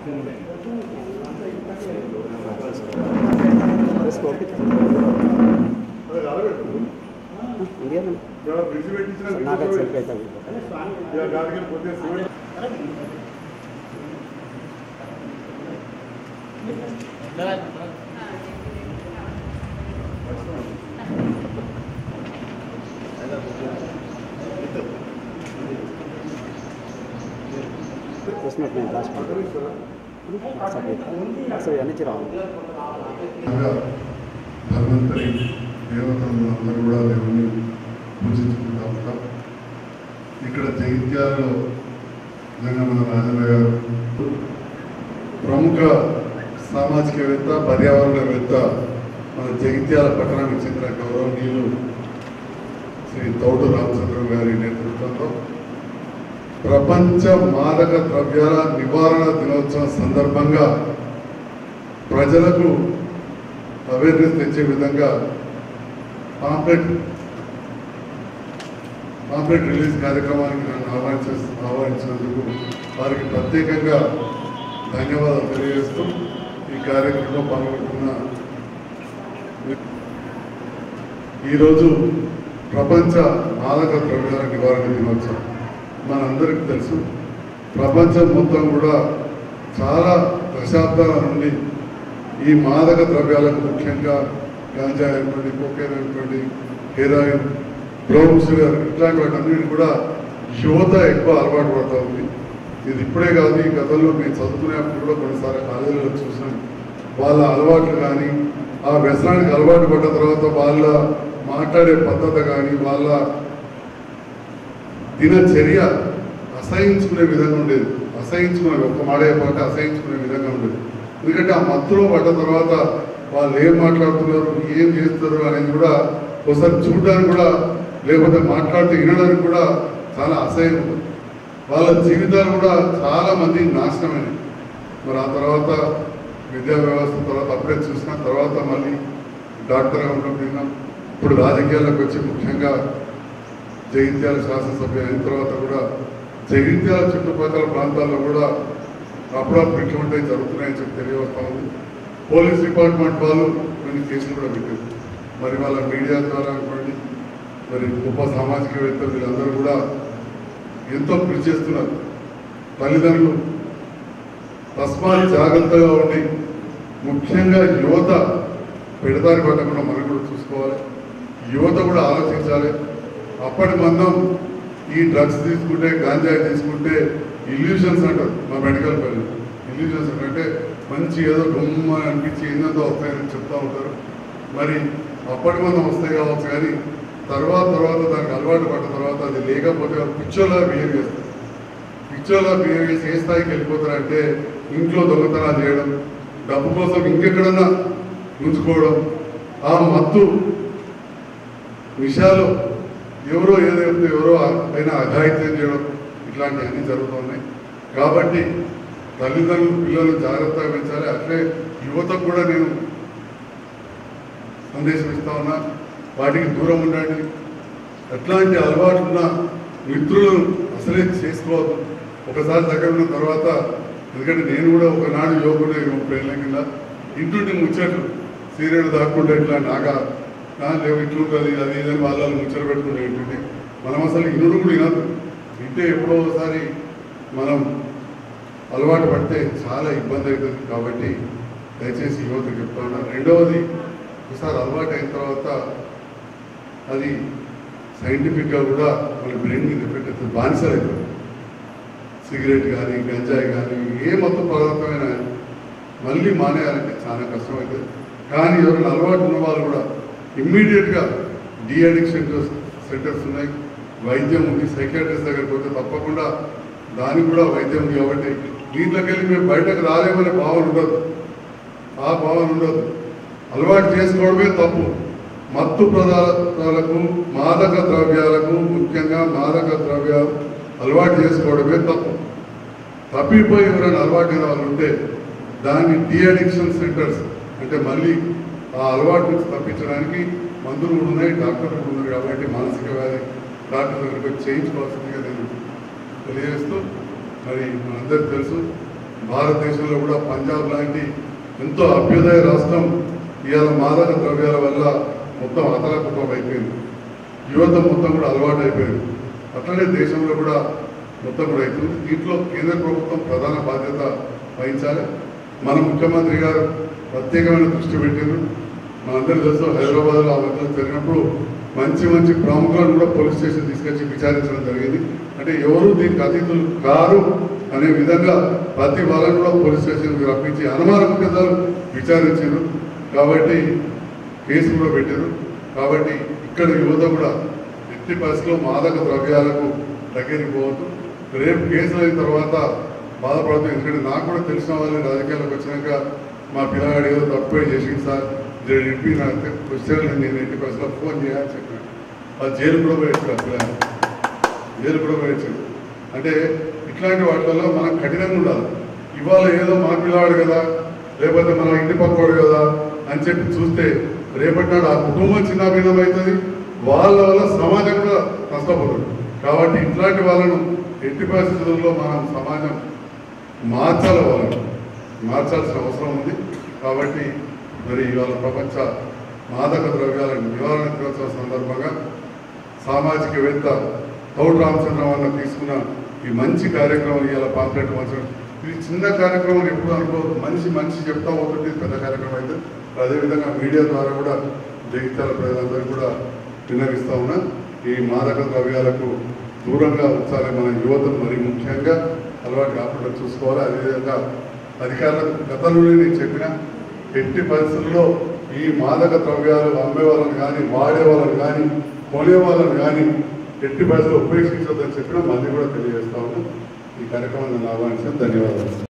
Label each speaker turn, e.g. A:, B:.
A: నాకు సెల్ఫీ అవుతుంది చూసినట్టు నేను రాసుకుంటాను ఒకసారి అన్ని రావాలి
B: బాగా ధన్వంతరి దేవతలు అందరూ కూడా దేవుని పూజించుకుంటా ఉంటాం ఇక్కడ జగిత్యాలలో నిజంగా మన రాజన్న గారు ప్రముఖ సామాజికవేత్త పర్యావరణవేత్త మన జగిత్యాల పట్టణానికి చెందిన గౌరవనీయులు శ్రీ తౌడు రామచంద్ర గారి నేతృత్వంలో ప్రపంచ మాదక ద్రవ్యాల నివారణ దినోత్సవం సందర్భంగా ప్రజలకు అవేర్నెస్ తెచ్చే విధంగా పాంప్లెట్ పాంప్లెట్ రిలీజ్ కార్యక్రమానికి నన్ను ఆహ్వానించ ఆహ్వానించినందుకు వారికి ప్రత్యేకంగా ధన్యవాదాలు తెలియజేస్తూ ఈ కార్యక్రమంలో పాల్గొంటున్న ఈరోజు ప్రపంచ మాదక ద్రవ్యాల నివారణ దినోత్సవం మనందరికీ తెలుసు ప్రపంచం మొత్తం కూడా చాలా దశాబ్దాల నుండి ఈ మాదక ద్రవ్యాలకు ముఖ్యంగా గాంజా అయినటువంటి కోకేన్ అయినటువంటి హెరాయిన్ బ్రౌన్ షుగర్ ఇట్లాంటి వాటన్నిటి కూడా యువత ఎక్కువ అలవాటు పడుతూ ఉంది ఇది ఇప్పుడే కాదు ఈ గతంలో మేము చదువుకునేప్పుడు కూడా కొన్నిసార్లు కాలేజీలో చూసాం వాళ్ళ అలవాట్లు కానీ ఆ వ్యసనానికి అలవాటు పడ్డ తర్వాత వాళ్ళ మాట్లాడే పద్ధతి కానీ వాళ్ళ దినచర్య అసహించుకునే విధంగా ఉండేది అసహించుకునే ఒక్క మాట చెప్పాలంటే అసహించుకునే విధంగా ఉండేది ఎందుకంటే ఆ మత్తులో పడ్డ తర్వాత వాళ్ళు ఏం మాట్లాడుతున్నారు ఏం చేస్తారు అనేది కూడా ఒకసారి చూడడానికి కూడా లేకపోతే మాట్లాడితే వినడానికి కూడా చాలా అసహ్యం ఉంటుంది వాళ్ళ జీవితాలు కూడా చాలా మంది నాశనమైనవి మరి ఆ తర్వాత విద్యా వ్యవస్థ తర్వాత అప్పుడే చూసిన తర్వాత మళ్ళీ డాక్టర్గా ఉండడం ఇప్పుడు రాజకీయాలకు వచ్చి ముఖ్యంగా జగిత్యాల శాసనసభ్య అయిన తర్వాత కూడా జగిత్యాల చుట్టుపక్కల ప్రాంతాల్లో కూడా అప్పుడప్పుడు ఇటువంటివి జరుగుతున్నాయని చెప్పి తెలియవస్తా ఉంది పోలీస్ డిపార్ట్మెంట్ వాళ్ళు కొన్ని కేసులు కూడా పెట్టారు మరి వాళ్ళ మీడియా ద్వారా అనుకోండి మరి గొప్ప సామాజికవేత్తలు వీళ్ళందరూ కూడా ఎంతో కృషి చేస్తున్నారు తల్లిదండ్రులు తస్మాత్ జాగ్రత్తగా ఉండి ముఖ్యంగా యువత పెడదారి పట్టకుండా మనం కూడా చూసుకోవాలి యువత కూడా ఆలోచించాలి అప్పటి మందం ఈ డ్రగ్స్ తీసుకుంటే గాంజాయి తీసుకుంటే ఇల్యూషన్స్ అంటారు మా మెడికల్ పని ఇల్యూషన్స్ అంటే మంచి ఏదో గమ్మ అనిపించి ఏందో వస్తాయని చెప్తా ఉంటారు మరి అప్పటి మందం వస్తాయి కావచ్చు కానీ తర్వాత తర్వాత దానికి అలవాటు పడ్డ తర్వాత అది లేకపోతే పిచ్చోలా బిహేవ్ చేస్తారు పిచ్చోలా బిహేవ్ చేసి ఏ స్థాయికి వెళ్ళిపోతారంటే ఇంట్లో దొంగతనాలు చేయడం డబ్బు కోసం ఇంకెక్కడన్నా ఉంచుకోవడం ఆ మత్తు విషయాలు ఎవరో ఏదైతే ఎవరో పైన అఘాయిత్యం చేయడం ఇట్లాంటివన్నీ జరుగుతున్నాయి కాబట్టి తల్లిదండ్రులు పిల్లలు జాగ్రత్తగా పెంచాలి అట్లే యువతకు కూడా నేను సందేశం ఇస్తా ఉన్నా వాటికి దూరం ఉండండి ఎట్లాంటి అలవాటున్న మిత్రులను అసలే చేసుకోవద్దు ఒకసారి దగ్గర ఉన్న తర్వాత ఎందుకంటే నేను కూడా ఒకనాడు యోగుడే ముప్పై ఏళ్ళ కింద ఇంటుంటి ముచ్చట్లు సీరియల్ దాక్కుంటే ఇట్లా నాగా "ఆ, లేవు ఇట్లుంటుంది అది ఇదని వాళ్ళ ముచ్చట పెట్టుకుంటే ఏంటంటే మనం అసలు ఇనుడు కూడా వినదు వింటే ఎప్పుడో ఒకసారి మనం అలవాటు పడితే చాలా ఇబ్బంది అవుతుంది కాబట్టి దయచేసి యువతకు చెప్తా ఉన్నా రెండవది ఒకసారి అలవాటు అయిన తర్వాత అది సైంటిఫిక్గా కూడా మన బ్రెయిన్ మీద ఎఫెక్ట్ అవుతుంది బానిసలు అవుతుంది సిగరెట్ కానీ గంజాయి కానీ ఏ మొత్తం పదార్థమైనా మళ్ళీ మానేయాలంటే చాలా కష్టమవుతుంది కానీ ఎవరైనా అలవాటు ఉన్న వాళ్ళు కూడా ఇమ్మీడియట్గా డి అడిక్షన్ సెంటర్స్ సెంటర్స్ ఉన్నాయి వైద్యం ఉంది సైకాట్రిస్ట్ దగ్గరికి పోతే తప్పకుండా దానికి కూడా వైద్యం ఉంది కాబట్టి దీంట్లోకి వెళ్ళి మేము బయటకు రాలేమనే భావన ఉండదు ఆ భావన ఉండదు అలవాటు చేసుకోవడమే తప్పు మత్తు పదార్థాలకు మాదక ద్రవ్యాలకు ముఖ్యంగా మాదక ద్రవ్యాలు అలవాటు చేసుకోవడమే తప్పు తప్పిపోయి ఎవరైనా అలవాటు వాళ్ళు ఉంటే దాన్ని డి అడిక్షన్ సెంటర్స్ అంటే మళ్ళీ ఆ అలవాటు నుంచి తప్పించడానికి మందులు కూడా ఉన్నాయి డాక్టర్లు కూడా ఉన్నారు కాబట్టి మానసిక వ్యాధి డాక్టర్ దగ్గరికి వచ్చి చేయించుకోవాల్సిందిగా నేను తెలియజేస్తూ మరి మనందరికీ తెలుసు భారతదేశంలో కూడా పంజాబ్ లాంటి ఎంతో అభ్యుదయ రాష్ట్రం ఇవాళ మాదక ద్రవ్యాల వల్ల మొత్తం అతలకుతం అయిపోయింది యువత మొత్తం కూడా అలవాటు అయిపోయింది అట్లనే దేశంలో కూడా మొత్తం కూడా అవుతుంది దీంట్లో కేంద్ర ప్రభుత్వం ప్రధాన బాధ్యత వహించాలి మన ముఖ్యమంత్రి గారు ప్రత్యేకమైన దృష్టి పెట్టారు మనందరూ తెలుసు హైదరాబాద్లో ఆ మధ్యలో జరిగినప్పుడు మంచి మంచి ప్రముఖులను కూడా పోలీస్ స్టేషన్ తీసుకొచ్చి విచారించడం జరిగింది అంటే ఎవరు దీనికి అతిథులు కారు అనే విధంగా ప్రతి వాళ్ళని కూడా పోలీస్ స్టేషన్కి రప్పించి అనుమానం ఉంటే చాలు విచారించారు కాబట్టి కేసు కూడా పెట్టారు కాబట్టి ఇక్కడ యువత కూడా ఎట్టి పరిస్థితిలో మాదక ద్రవ్యాలకు దగ్గరికి పోవద్దు రేపు కేసులు అయిన తర్వాత బాధపడతాం ఎందుకంటే నాకు కూడా తెలిసిన వాళ్ళు రాజకీయాలకు వచ్చినాక మా పిల్లగాడు ఏదో తప్పే చేసింది సార్ చెప్పి నాకు క్వశ్చన్ నేను ఎట్టి పరిస్థితిలో ఫోన్ చేయాలని చెప్పాను ఆ జైలు కూడా పోయొచ్చు ఆ పిల్లలు జైలు కూడా పోయొచ్చు అంటే ఇట్లాంటి వాటిల్లో మనం కఠినంగా ఉండాలి ఇవాళ ఏదో మా పిల్లవాడు కదా లేకపోతే మన ఇంటి పక్కవాడు కదా అని చెప్పి చూస్తే రేపటి నాడు ఆ కుటుంబం చిన్నాభిన్నం అవుతుంది వాళ్ళ వల్ల సమాజం కూడా నష్టపోతుంది కాబట్టి ఇట్లాంటి వాళ్ళను ఎట్టి పరిస్థితుల్లో మనం సమాజం మార్చాలి వాళ్ళని మార్చాల్సిన అవసరం ఉంది కాబట్టి మరి ఇవాళ ప్రపంచ మాదక ద్రవ్యాల నివారణ దినోత్సవం సందర్భంగా సామాజికవేత్త తౌడు రామచంద్రవన్న తీసుకున్న ఈ మంచి కార్యక్రమం ఇవాళ పాంప్లెట్ పంచడం ఇది చిన్న కార్యక్రమం ఎప్పుడు అనుకోవద్దు మనిషి మనిషి చెప్తా పోతుంటే ఇది పెద్ద కార్యక్రమం అయితే అదేవిధంగా మీడియా ద్వారా కూడా జగిత్యాల ప్రజలందరూ కూడా విన్నవిస్తా ఉన్నా ఈ మాదక ద్రవ్యాలకు దూరంగా ఉంచాలి మన యువతను మరి ముఖ్యంగా అలవాటు కాకుండా చూసుకోవాలి అదేవిధంగా అధికారులకు గతంలోనే నేను చెప్పిన ఎట్టి పరిస్థితుల్లో ఈ మాదక ద్రవ్యాలు అమ్మే వాళ్ళని కానీ వాడే వాళ్ళని కానీ కొనే వాళ్ళని కానీ ఎట్టి పరిస్థితుల్లో ఉపేక్షించొద్దని చెప్పినా మళ్ళీ కూడా తెలియజేస్తా ఉన్నాం ఈ కార్యక్రమాన్ని ఆహ్వానించాను ధన్యవాదాలు